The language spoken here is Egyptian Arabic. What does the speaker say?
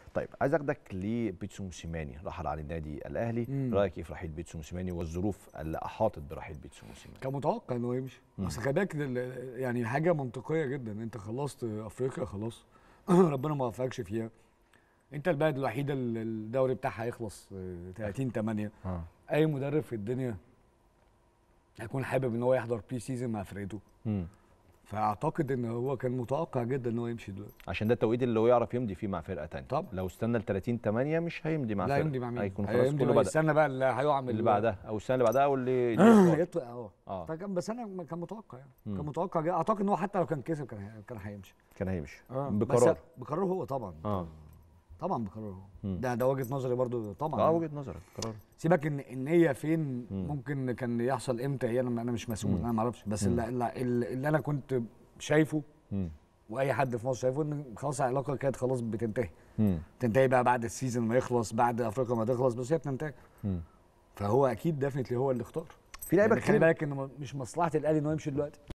طيب عايز اخدك لبيتسو موسيماني رحل عن النادي الاهلي مم. رايك ايه في رحيل بيتسو موسيماني والظروف اللي احاطت برحيل بيتسو موسيماني كان متوقع انه يمشي مم. اصل خلي بالك ال- يعني حاجه منطقيه جدا انت خلصت افريقيا خلاص ربنا ما وفقكش فيها انت البلد الوحيده اللي الدوري بتاعها هيخلص آه، 30 8 اه اي مدرب في الدنيا هيكون حابب ان هو يحضر بري سيزون مع فرقته مم. فاعتقد ان هو كان متوقع جدا ان هو يمشي دلوقتي عشان ده التوقيت اللي هو يعرف يمضي فيه مع فرقه تانية طبعا. لو استنى ل 30 8 مش هيمضي مع لا فرقه يمضي مع مين؟ هيكون خلاص هيمضي كله مع- بدا استنى بقى اللي هيقع من اللي ال- بعدها او السنه اللي بعدها او اللي اللي يطلع اه اه فكان بس انا كان متوقع يعني مم. كان متوقع جدا. اعتقد ان هو حتى لو كان كسب كان هي- كان هيمشي كان هيمشي اه بقرار بس بقراره هو طبعا اه طبعا بقراره هو مم. ده ده وجهه نظري برضو طبعا اه يعني. وجهه نظرك قرار سيبك ان النيه فين مم. ممكن كان يحصل امتى هي انا انا مش مسؤول مم. انا ما اعرفش بس مم. اللي, اللي, اللي انا كنت شايفه مم. واي حد في مصر شايفه ان خلاص العلاقه كانت خلاص بتنتهي مم. تنتهي بقى بعد السيزون ما يخلص بعد افريقيا ما تخلص بس هي بتنتهي مم. فهو اكيد ديفنتلي هو اللي اختار في لعيبه يعني خلي كتير بالك ان مش مصلحه الاهلي ان هو يمشي دلوقتي